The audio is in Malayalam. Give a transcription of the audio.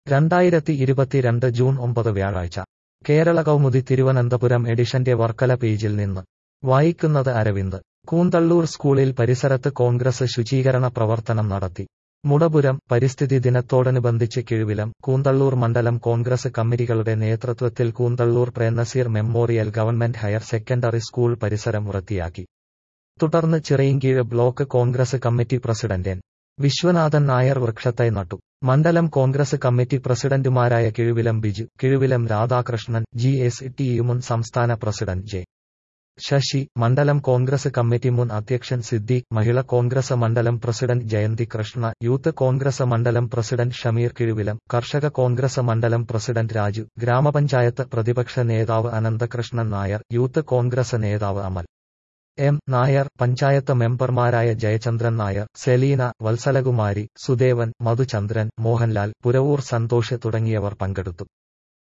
രണ്ടായിരത്തി ഇരുപത്തിരണ്ട് ജൂൺ ഒമ്പത് വ്യാഴാഴ്ച കേരള കൗമുദി തിരുവനന്തപുരം എഡിഷന്റെ വർക്കല പേജിൽ നിന്ന് വായിക്കുന്നത് അരവിന്ദ് കൂന്തള്ളൂർ സ്കൂളിൽ പരിസരത്ത് കോൺഗ്രസ് ശുചീകരണ പ്രവർത്തനം നടത്തി മുടപുരം പരിസ്ഥിതി ദിനത്തോടനുബന്ധിച്ച് കിഴുവിലം കൂന്തള്ളൂർ മണ്ഡലം കോൺഗ്രസ് കമ്മിറ്റികളുടെ നേതൃത്വത്തിൽ Koonthalloor Prem Nazir memorial government higher secondary school പരിസരം വൃത്തിയാക്കി തുടർന്ന് Chirayinkeezhu block Congress committee president N Viswanathan Nair വൃക്ഷത്തൈ നട്ടു മണ്ഡലം കോൺഗ്രസ് കമ്മിറ്റി പ്രസിഡന്റുമാരായ Kizhuvilam Biju Kizhuvilam Radhakrishnan G S T U മുൻ സംസ്ഥാന പ്രസിഡന്റ് ജെ ശശി മണ്ഡലം കോൺഗ്രസ് കമ്മിറ്റി മുൻ അധ്യക്ഷൻ സിദ്ദീഖ് മഹിള കോൺഗ്രസ് മണ്ഡലം president Jayanthi Krishna youth Congress മണ്ഡലം പ്രസിഡന്റ് ഷമീർ കിഴുവിലം കർഷക കോൺഗ്രസ് മണ്ഡലം പ്രസിഡന്റ് രാജു ഗ്രാമപഞ്ചായത്ത് പ്രതിപക്ഷ നേതാവ് അനന്തകൃഷ്ണൻ നായർ യൂത്ത് കോൺഗ്രസ് നേതാവ് അമൽ എം നായർ പഞ്ചായത്ത് മെമ്പർമാരായ ജയചന്ദ്രൻ നായർ സെലീന വത്സലകുമാരി സുദേവൻ മധുചന്ദ്രൻ മോഹൻലാൽ പുരവൂർ സന്തോഷ് തുടങ്ങിയവർ പങ്കെടുത്തു